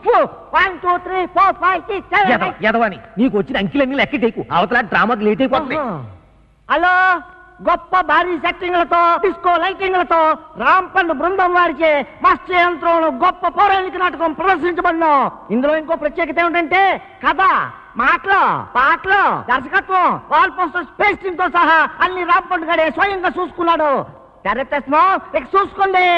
One two three four five six ఎదవ, ఎదవని నీకు వచ్చిన అంకిలన్నీ లెక్క టేకు అవతల డ్రామాకి లేట్ అయిపోతుంది హలో గొప్ప భారీ సెట్టింగ్లతో డిస్కో లైటింగ్లతో రాంపండు బృందం వారిచే మత్స్య యంత్రంలో గొప్ప పౌరాణిక నాటకం ప్రదర్శించబడిన ఇందులో ఇంకో ప్రత్యేకత ఏమిటంటే కథ మాటలు పాటలు దర్శకత్వం వాల్ పోస్టర్స్ పేస్టింగ్ తో సహా అన్ని రాంపండు గడే స్వయంగా చూసుకున్నాడు తెరతెస్మో ఇక చూసుకోండి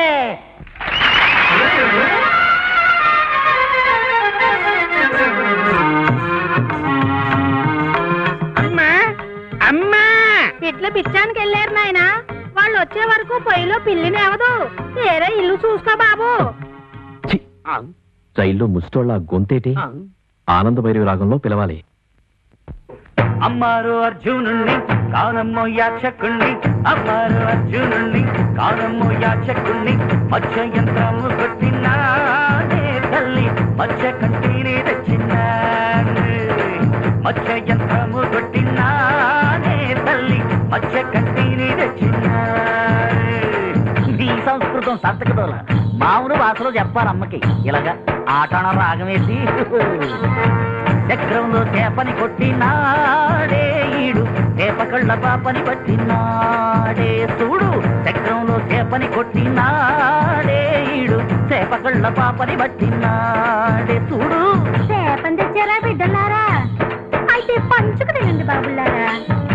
అమ్మా అమ్మా ఇట్లా పిచ్చానికి వెళ్ళారు నాయన వాళ్ళు వచ్చే వరకు పొయ్యిలో పిల్లిని అవదు వేరే ఇల్లు చూసుకో బాబు ఛీ! రైల్లో ముష్టోళ్ళ గొంతేటి ఆనంద భైరవి రాగంలో పిలవాలి అమ్మారు అర్జునుణ్ణి కానమ్మో యాచకుణ్ణి అమ్మారు అర్జునుణ్ణి కానమ్మో యాచకుణ్ణి మత్స్య యంత్రము కొట్టినాడే తల్లి మత్స్య కంటిని తెచ్చినాడు మత్స్య యంత్రము కొట్టినాడే తల్లి మత్స్య కంటిని తెచ్చినాడు ఈ సంస్కృతం సంతకదోల మామూలు భాషలో చెప్పాలి అమ్మకి ఇలాగా ఆటణ రాగం వేసి చక్రంలో చేపని కొట్టినాడే ఈడు చేప కళ్ళ పాపని పట్టినాడే చూడు చక్రంలో చేపని కొట్టినాడే ఈడు చేప కళ్ళ పాపని పట్టినాడే చూడు చేపని తెచ్చారా బిడ్డలారా అయితే పంచుకు తినండి బాబులారా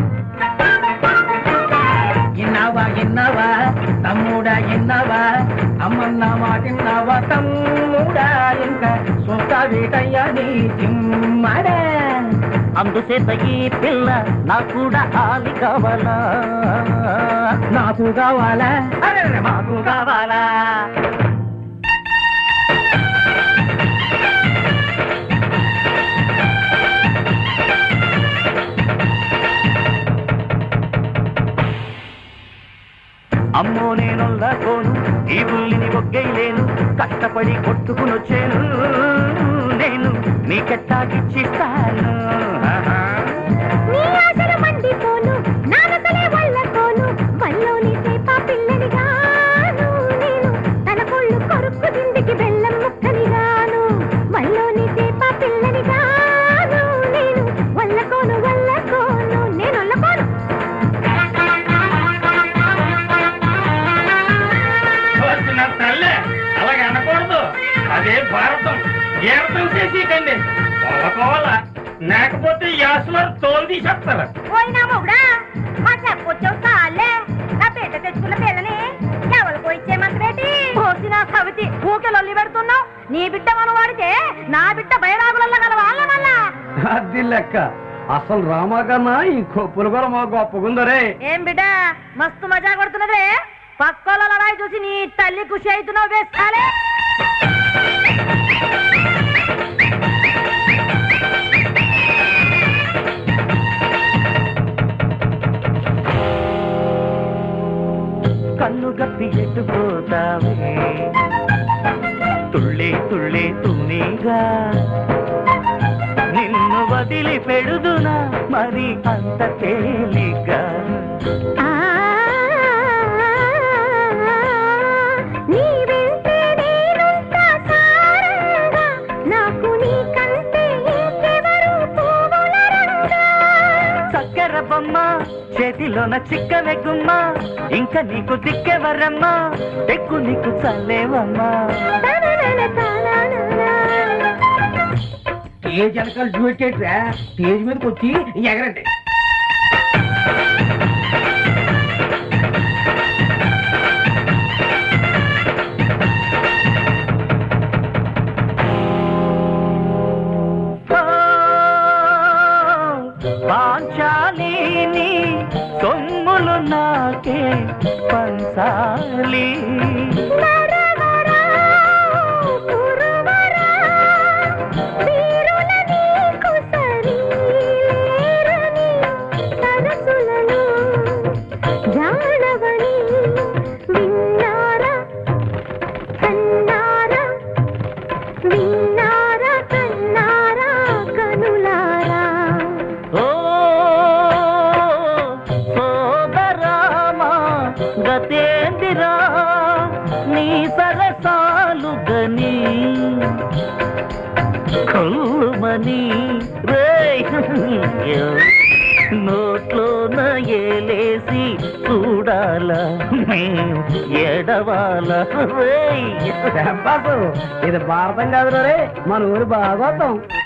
ఇన్నావా ఇన్నావా తమ్ముడా ఇన్నావా అమ్మన్న మాటిన్నావా తమ్ముడా ఇంకా సొంత వీటయ్యా నీ తిమ్మడా అందుచేత ఈ పిల్ల నాకు కూడా హాలి కావాలా నాకు కావాలా అరే మాకు కావాలా అమ్మో నేనొల్లకోను ఈ ఉల్లిని ఒగ్గైలేను కష్టపడి కొట్టుకునొచ్చాను నేను నీకెట్టాగిచ్చిస్తాను నీ ఆశలు మండిపోను నానసలే వల్లకోను వల్లోని సేప పిల్లని గాను నేను తన కొళ్ళు కొరుక్కు దిండికి బెల్లం ముక్కని గాను వల్లోని సేప పిల్లని గాను నేను వల్లకోను వల్లకోను నేను వల్లకోను వచ్చిన తల్లే అలాగే అనకూడదు అదే భారతం ఏర్తం చేసేకండి పోల లేకపోతే యాసలో తోలు తీసేస్తారు పోయినా మొగుడా మా చెప్పొచ్చావు చాలే నా బిడ్డ తెచ్చుకున్న పిల్లని ఎవరికో ఇచ్చేమంతేటి పోసిన సవితి ఊకే లొల్లి పెడుతున్నావు నీ బిడ్డ మన వాడితే నా బిడ్డ బయరాగులలో గల వాళ్ళ మళ్ళా అది లెక్క అసలు రామా కన్నా ఈ కొప్పులు కూడా మా గొప్పగుందరే ఏం బిడ్డ మస్తు మజా కొడుతున్నదే పక్కల లడాయి చూసి నీ తల్లి ఖుషి అవుతున్నావు వేస్తాలే కన్ను గప్పి ఎట్టుపోతావే తుళ్ళే తుళ్ళే తునిగా నిన్ను వదిలి పెడుదునా మరి అంత తేలిగా నీ వెంటే నేనుంటా సారంగా నాకు నీ కంటే ఇంకెవరు పువ్వుల రంగా చక్కెర బొమ్మ చేతిలోన చిక్కవే గుమ్మ ఇంకా నీకు దిక్కెవరమ్మా ఎక్కు నీకు చల్లేవమ్మా ఏ జనకాలు చూపెట్టేట్రా స్టేజ్ మీదకి వచ్చి ఎగరండి పాంచాలిని సొమ్ములు నాకే పంచాలి ఓ సోదరామా గతేందిరా నీ కొల్లుమని రేయ్ నోట్లోన ఏలేసి చూడాల ఎడవాల రేయ్ ఇది భారతం కాదు రే మన ఊరి భాగవతం